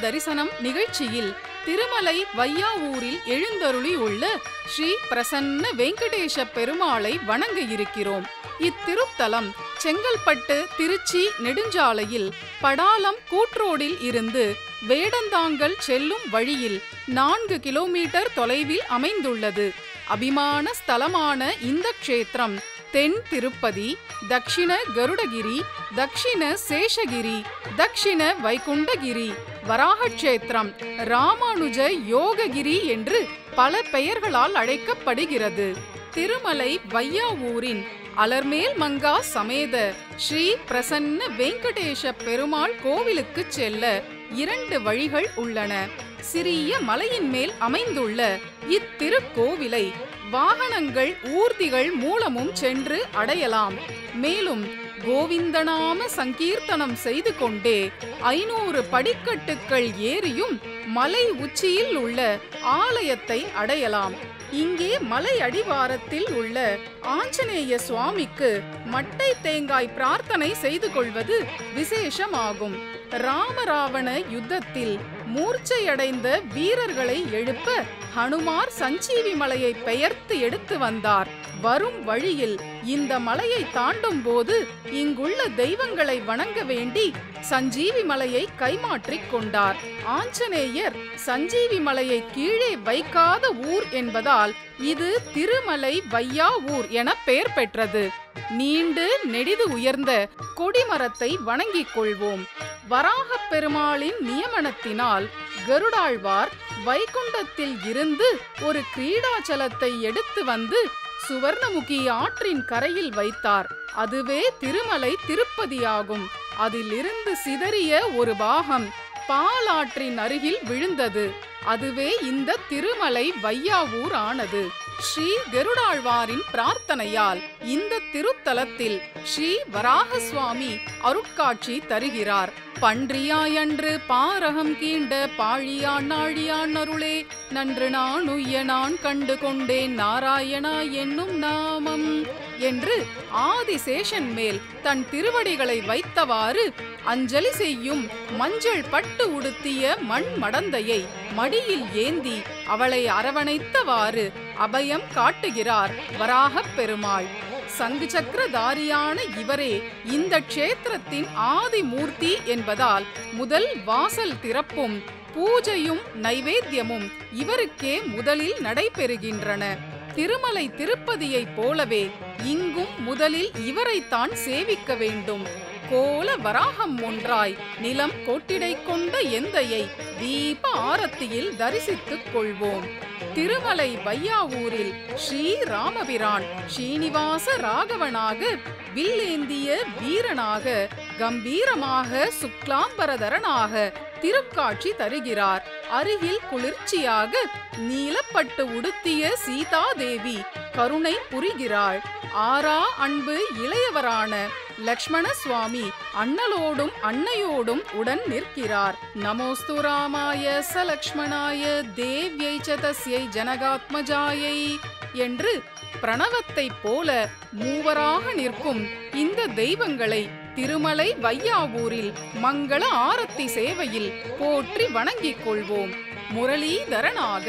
தரிசனம் நிகழ்ச்சியில் திருமலை வையாவூரில் எழுந்தருளி உள்ள ஸ்ரீ பிரசன்ன வெங்கடேஷ பெருமாளை வணங்க இருக்கிறோம் இத்திருத்தலம் செங்கல்பட்டு திருச்சி நெடுஞ்சாலையில் படாலம் கூட்ரோடில் இருந்து வேடந்தாங்கல் செல்லும் வழியில் நான்கு கிலோமீட்டர் தொலைவில் அமைந்துள்ளது அபிமான ஸ்தலமான இந்த க்ஷேத்திரம் தென் திருப்பதி தக்ஷிண கருடகிரி தக்ஷிண சேஷகிரி தக்ஷிண வைகுண்டகிரி வராகக்ஷேத்திரம் ராமானுஜ யோககிரி என்று பல பெயர்களால் அழைக்கப்படுகிறது திருமலை வையாவூரின் அலர்மேல் மங்கா சமேத ஸ்ரீ பிரசன்ன வெங்கடேஷ பெருமாள் கோவிலுக்கு செல்ல இரண்டு வழிகள் உள்ளன சிறிய மலையின் மேல் அமைந்துள்ள இத்திருக்கோவிலை வாகனங்கள் ஊர்திகள் மூலமும் சென்று அடையலாம் மேலும் கோவிந்தநாம சங்கீர்த்தனம் செய்து கொண்டே ஐநூறு படிக்கட்டுக்கள் ஏறியும் மலை உச்சியில் உள்ள ஆலயத்தை அடையலாம் இங்கே மலை அடிவாரத்தில் உள்ள ஆஞ்சநேய சுவாமிக்கு மட்டை தேங்காய் பிரார்த்தனை செய்து கொள்வது விசேஷமாகும் ராமராவண யுத்தத்தில் மூர்ச்சையடைந்த வீரர்களை எழுப்ப ஹனுமார் சஞ்சீவி மலையை பெயர்த்து எடுத்து வந்தார் வரும் வழியில் இந்த மலையை தாண்டும் போது இங்குள்ள தெய்வங்களை வணங்க வேண்டி சஞ்சீவி மலையை கைமாற்றிக் கொண்டார் ஆஞ்சநேயர் சஞ்சீவி மலையை கீழே வைக்காத ஊர் என்பதால் இது திருமலை வையா ஊர் என பெயர் பெற்றது நீண்டு நெடிது உயர்ந்த கொடிமரத்தை வணங்கிக் கொள்வோம் வராகப் பெருமாளின் நியமனத்தினால் கருடாழ்வார் வைகுண்டத்தில் இருந்து ஒரு கிரீடாச்சலத்தை எடுத்து வந்து சுவர்ணமுகி ஆற்றின் கரையில் வைத்தார் அதுவே திருமலை திருப்பதியாகும் அதிலிருந்து சிதறிய ஒரு பாகம் பாலாற்றின் அருகில் விழுந்தது அதுவே இந்த திருமலை வையாவூர் ஆனது ஸ்ரீ கருடாழ்வாரின் பிரார்த்தனையால் இந்த திருத்தலத்தில் ஸ்ரீ வராக சுவாமி அருட்காட்சி தருகிறார் பன்றியாயன்று பாரகம் கீண்ட பாழியான் நாழியான் அருளே நன்று நான் உய்ய நான் கண்டு கொண்டேன் நாராயணா என்னும் நாமம் என்று ஆதிசேஷன் மேல் தன் திருவடிகளை வைத்தவாறு அஞ்சலி செய்யும் மஞ்சள் பட்டு உடுத்திய மண் மடந்தையை மடியில் ஏந்தி அவளை அரவணைத்தவாறு அபயம் காட்டுகிறார் வராகப் பெருமாள் சங்கு சக்கரதாரியான இவரே இந்த க்ஷேத்திரத்தின் ஆதி மூர்த்தி என்பதால் முதல் வாசல் திறப்பும் பூஜையும் நைவேத்தியமும் இவருக்கே முதலில் நடைபெறுகின்றன திருமலை திருப்பதியைப் போலவே இங்கும் முதலில் இவரைத்தான் சேவிக்க வேண்டும் கோல வராகம் ஒன்றாய் நிலம் கொட்டிடை கொண்ட எந்தையை தீப ஆரத்தியில் தரிசித்துக் கொள்வோம் திருமலை வையாவூரில் ஸ்ரீ ராமபிரான் ஸ்ரீனிவாச ராகவனாக வில்லேந்திய வீரனாக கம்பீரமாக சுக்லாம்பரதரனாக திருக்காட்சி தருகிறார் அருகில் குளிர்ச்சியாக நீலப்பட்டு உடுத்திய சீதாதேவி கருணை புரிகிறாள் ஆரா அன்பு இளையவரான லக்ஷ்மண சுவாமி அண்ணலோடும் அன்னையோடும் உடன் நிற்கிறார் நமோஸ்து ராமாய ச லக்ஷ்மணாய தேவ்யை ச தஸ்யை ஜனகாத்மஜாயை என்று பிரணவத்தைப் போல மூவராக நிற்கும் இந்த தெய்வங்களை திருமலை வையாவூரில் மங்கள ஆரத்தி சேவையில் போற்றி வணங்கிக் கொள்வோம் முரளீதரனாக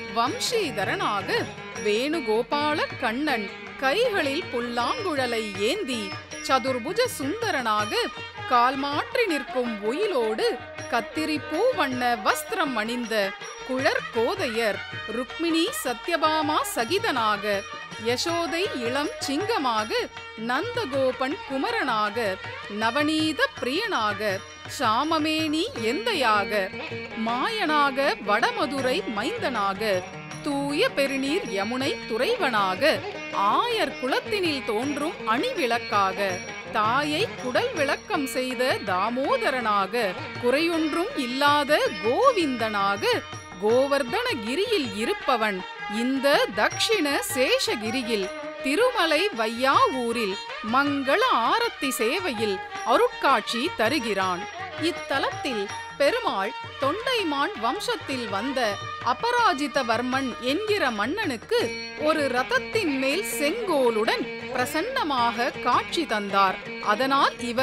வம்சீதரனாக வேணுகோபால கண்ணன் கைகளில் புல்லாங்குழலை ஏந்தி சதுர்புஜ சுந்தரனாக கால் மாற்றி நிற்கும் ஒயிலோடு கத்திரிப்பூ வண்ண வஸ்திரம் அணிந்த குழற் கோதையர் ருக்மிணி சத்யபாமா சகிதனாக யசோதை இளம் சிங்கமாக நந்தகோபன் குமரனாக நவநீத பிரியனாக சாமமேனி எந்தையாக மாயனாக வடமதுரை மைந்தனாக தூய பெருநீர் யமுனை துறைவனாக ஆயர் குலத்தினில் தோன்றும் அணிவிளக்காக தாயை குடல் விளக்கம் செய்த தாமோதரனாக குறையொன்றும் இல்லாத கோவிந்தனாக கோவர்தன கிரியில் இருப்பவன் இந்த தக்ஷிண சேஷகிரியில் திருமலை வையாவூரில் மங்கள ஆரத்தி சேவையில் அருட்காட்சி தருகிறான் இத்தலத்தில் பெருமாள் தொண்டைமான் வம்சத்தில் வந்த அபராஜிதவர்மன் என்கிற மன்னனுக்கு ஒரு ரதத்தின் மேல் செங்கோலுடன் பிரசன்னமாக காட்சி தந்தார் அதனால் இவர்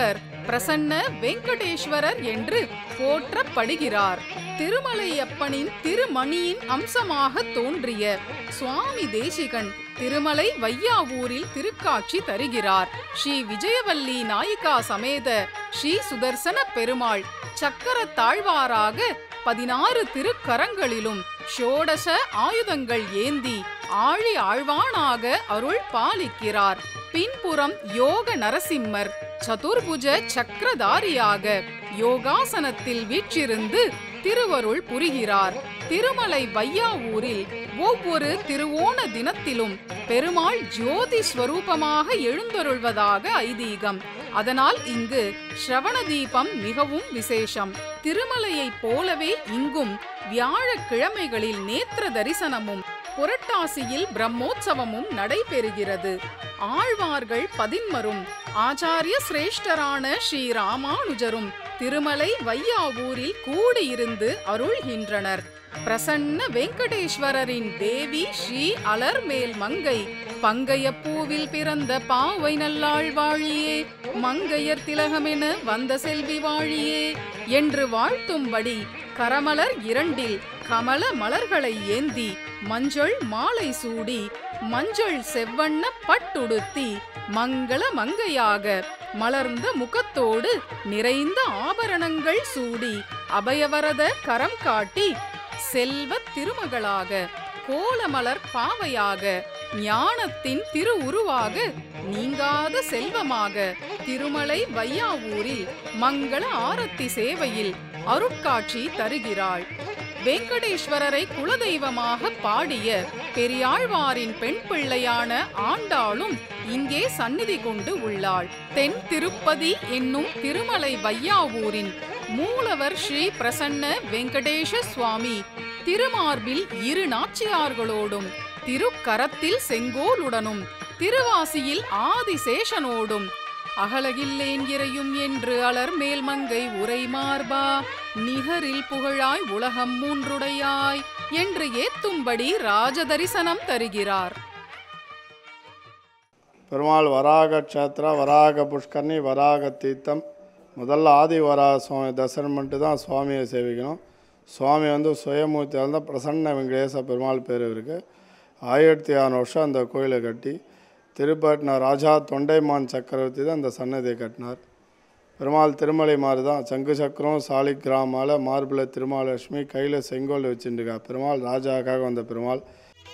பிரசன்ன வெங்கடேஸ்வரர் என்று போற்றப்படுகிறார் திருமலையப்பனின் திருமணியின் அம்சமாக தோன்றிய சுவாமி தேசிகன் திருமலை வையாவூரில் திருக்காட்சி தருகிறார் ஸ்ரீ விஜயவல்லி நாயிகா சமேத ஸ்ரீ சுதர்சன பெருமாள் சக்கர தாழ்வாராக பதினாறு திருக்கரங்களிலும் ஷோடச ஆயுதங்கள் ஏந்தி ஆழி ஆழ்வானாக அருள் பாலிக்கிறார் பின்புறம் யோக நரசிம்மர் சதுர்புஜ சக்கரதாரியாக யோகாசனத்தில் வீற்றிருந்து திருவருள் புரிகிறார் திருமலை வையாவூரில் ஒவ்வொரு திருவோண தினத்திலும் பெருமாள் ஜோதி ஸ்வரூபமாக எழுந்தருள்வதாக ஐதீகம் அதனால் இங்கு ஸ்ரவண தீபம் மிகவும் விசேஷம் திருமலையைப் போலவே இங்கும் வியாழக்கிழமைகளில் நேத்திர தரிசனமும் புரட்டாசியில் பிரம்மோற்சவமும் நடைபெறுகிறது ஆழ்வார்கள் பதின்மரும் ஆச்சாரிய சிரேஷ்டரான ஸ்ரீ ராமானுஜரும் திருமலை வையாவூரில் கூடியிருந்து அருள்கின்றனர் பிரசன்ன வெங்கடேஸ்வரரின் தேவி ஸ்ரீ அலர்மேல் மங்கை பங்கைய பூவில் பிறந்த பாவை நல்லாள் வாழியே மங்கையர் திலகமென வந்த செல்வி வாழியே என்று வாழ்த்தும்படி கரமலர் இரண்டில் கமல மலர்களை ஏந்தி மஞ்சள் மாலை சூடி மஞ்சள் செவ்வண்ண பட்டுடுத்தி மங்கள மங்கையாக மலர்ந்த முகத்தோடு நிறைந்த ஆபரணங்கள் சூடி அபயவரத கரம் காட்டி செல்வ திருமகளாக கோலமலர் பாவையாக ஞானத்தின் திருவுருவாக நீங்காத செல்வமாக திருமலை வையாவூரில் மங்கள ஆரத்தி சேவையில் அருட்காட்சி தருகிறாள் வெங்கடேஸ்வரரை குலதெய்வமாக பாடிய பெரியாழ்வாரின் பெண் பிள்ளையான ஆண்டாளும் இங்கே சந்நிதி கொண்டு உள்ளாள் தென் திருப்பதி என்னும் திருமலை வையாவூரின் மூலவர் ஸ்ரீ பிரசன்ன வெங்கடேஷ சுவாமி திருமார்பில் இரு நாச்சியார்களோடும் திருக்கரத்தில் செங்கோலுடனும் திருவாசியில் ஆதிசேஷனோடும் அகலகில்லேன் இறையும் என்று அலர் மேல் மங்கை உரை மார்பா நிகரில் புகழாய் உலகம் மூன்றுடையாய் என்று ஏத்தும்படி ராஜ தரிசனம் தருகிறார் பெருமாள் வராக க்ஷேத்ரா வராக புஷ்கர்ணி வராக தீர்த்தம் முதல்ல ஆதி வராக சுவாமி தரிசனம் பண்ணிட்டு தான் சுவாமியை சேவிக்கணும் சுவாமி வந்து சுயமூர்த்தியாக இருந்தால் பிரசன்ன வெங்கடேச பெருமாள் பேர் இருக்குது ஆயிரத்தி அறநூறு வருஷம் அந்த கோயிலை கட்டி திருப்பட்டின ராஜா தொண்டைமான் சக்கரவர்த்தி தான் அந்த சன்னதியை கட்டினார் பெருமாள் திருமலை மாதிரி தான் சங்கு சக்கரம் சாலிக்கிராமால மார்பில் திருமாலட்சுமி கையில் செங்கோல் வச்சுட்டுருக்கா பெருமாள் ராஜாக்காக வந்த பெருமாள்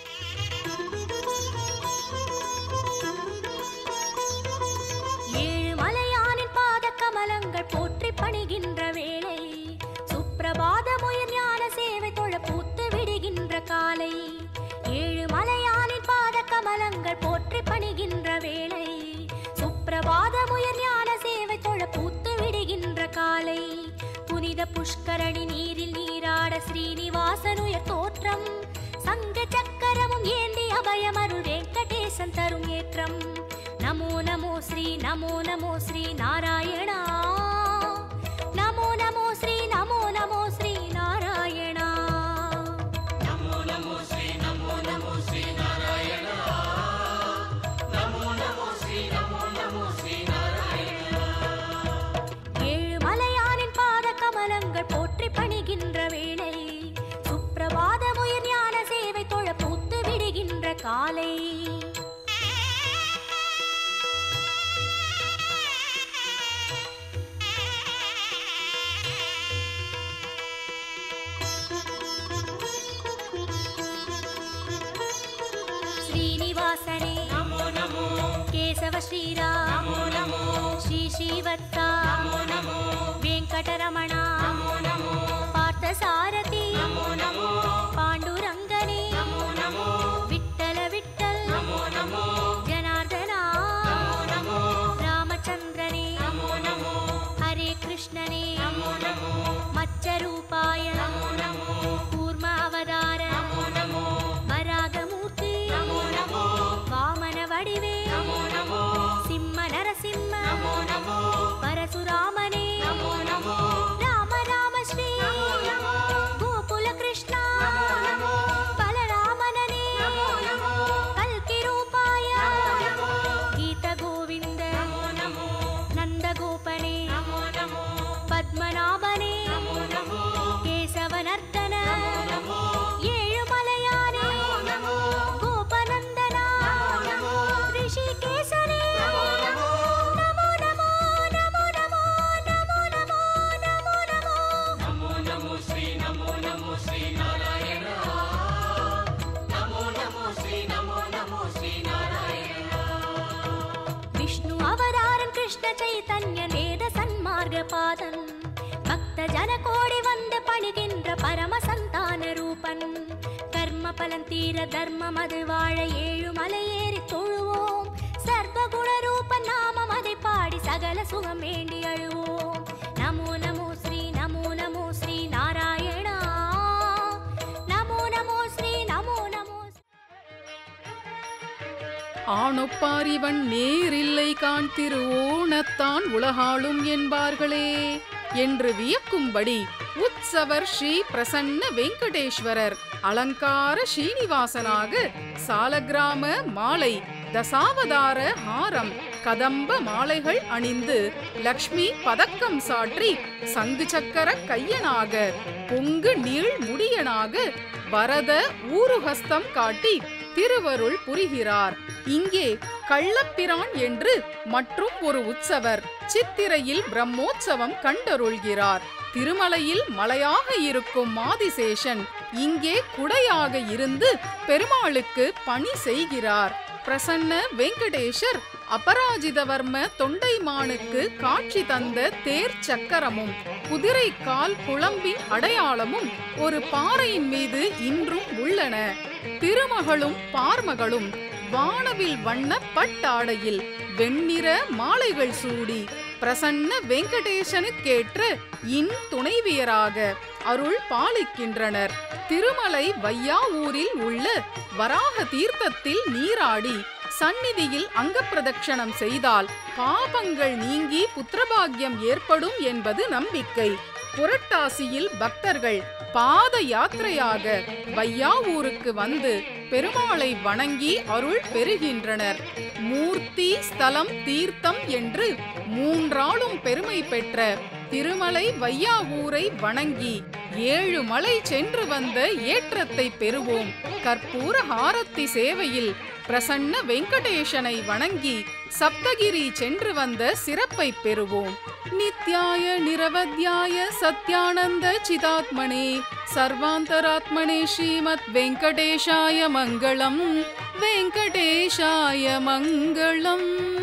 ஏழு மலையானின் பாத கமலங்கள் போற்றி பணிகின்ற வேளை சுப்பிரபாத முயல் ஞான சேவை தொழ பூத்து விடுகின்ற காலை ஏழு மலையானின் பாத கமலங்கள் போற்றி பணிகின்ற வேளை சுப்பிரபாத முயல் ஞான சேவை தொழ பூத்து விடுகின்ற காலை புனித புஷ்கரணி நீரில் நீராட ஸ்ரீனிவாசனுயர் தோற்றம் சங்க சக்கரமும் ஏந்தி அபயமருள் வெங்கடேசன் தரும் ஏற்றம் நமோ நமோ ஸ்ரீ நமோ நமோ ஸ்ரீ நாராயணா நமோ நமோ ஸ்ரீ நமோ நமோ ஸ்ரீ நாராயணா ஏழு மலையானின் பாத கமலங்கள் போற்றி பணிகின்ற வேளை சுப்பிரபாத முயல் ஞான சேவை தொழ பூத்து விடுகின்ற காலை ஸ்ரீனிவாசனே நமோ நமோ கேசவ ஸ்ரீராம் நமோ நமோ ஸ்ரீ ஸ்ரீவத்சா நமோ நமோ வெங்கடரமணா நமோ நமோ பார்த்த சாரதி நமோ நமோ பாண்டுரங்கனே நமோ நமோ விட்டல விட்டல் நமோ நமோ ஜனார்தனா நமோ நமோ ராமச்சந்திரனே நமோ நமோ ஹரே கிருஷ்ணனே நமோ நமோ மச்சரூபாய நமோ நமோ கூர்ம அவதார நமோ நமோ வராகமூர்த்தி நமோ நமோ வாமன வடிவே நமோ நமோ சிம்ம நரசிம்ம நமோ நமோ பரசுராமனே நமோ நமோ ராம ராம ஸ்ரீ நமோ நமோ பாதன் பக்த ஜன கோடி வந்து பணிகின்ற பரம சந்தான ரூபன் கர்ம பலன் தீர தர்மம் அது வாழ ஏழு மலை ஏறி தொழுவோம் சர்வகுண ரூபன் நாமம் அதை பாடி சகல சுகம் வேண்டி அழுவோம் நமோ நமோ ஸ்ரீ நமோ நமோ ஸ்ரீ நாராயணா நமோ நமோ ஸ்ரீ நமோ நமோ ஸ்ரீ ஆணொப்பாரிவன் நேரில்லை காண் திருவோணத்தான் உலகாளும் என்பார்களே என்று வியக்கும்படி உற்சவர் ஸ்ரீ பிரசன்ன வெங்கடேஸ்வரர் அலங்கார ஸ்ரீனிவாசனாக சாலக்கிராம மாலை தசாவதார ஹாரம் கதம்ப மாலைகள் அணிந்து லக்ஷ்மி பதக்கம் சாற்றி சங்கு சக்கர கையனாக பொங்கு நீள் முடியனாக வரத ஊருஹஸ்தம் காட்டி திருவருள் புரிகிறார் இங்கே கள்ளப்பிரான் என்று மற்றும் ஒரு உற்சவர் சித்திரையில் பிரம்மோற்சவம் கண்டருள்கிறார் திருமலையில் மலையாக இருக்கும் மாதிசேஷன் இங்கே குடையாக இருந்து பெருமாளுக்கு பணி செய்கிறார் பிரசன்ன வெங்கடேஷர் அபராஜிதவர்ம தொண்டைமானுக்கு காட்சி தந்த தேர் சக்கரமும் குதிரை கால் குழம்பின் அடையாளமும் ஒரு பாறையின் மீது இன்றும் உள்ளன திருமகளும் பார்மகளும் வானவில் வண்ண பட்டாடையில் வெண்ணிற மாலைகள் சூடி பிரசன்ன வெங்கடேசனுக்கேற்ற இன் துணைவியராக அருள் பாலிக்கின்றனர் திருமலை வையாவூரில் உள்ள வராக தீர்த்தத்தில் நீராடி சந்நிதியில் அங்கப்பிரதட்சணம் செய்தால் பாபங்கள் நீங்கி புத்திரபாகியம் ஏற்படும் என்பது நம்பிக்கை புரட்டாசியில் பக்தர்கள் பாத யாத்திரையாக வையாவூருக்கு வந்து பெருமாளை வணங்கி அருள் பெறுகின்றனர் மூர்த்தி ஸ்தலம் தீர்த்தம் என்று மூன்றாளும் பெருமை பெற்ற திருமலை வையாவூரை வணங்கி ஏழு மலை சென்று வந்த ஏற்றத்தை பெறுவோம் கற்பூர ஹாரத்தி சேவையில் பிரசன்ன வெங்கடேசனை வணங்கி சப்தகிரி சென்று வந்த சிறப்பை பெறுவோம் நித்யாய நிரவத்யாய சத்யானந்த சிதாத்மனே சர்வாந்தராத்மனே ஸ்ரீமத் வெங்கடேஷாய மங்களம் வெங்கடேஷாய மங்களம்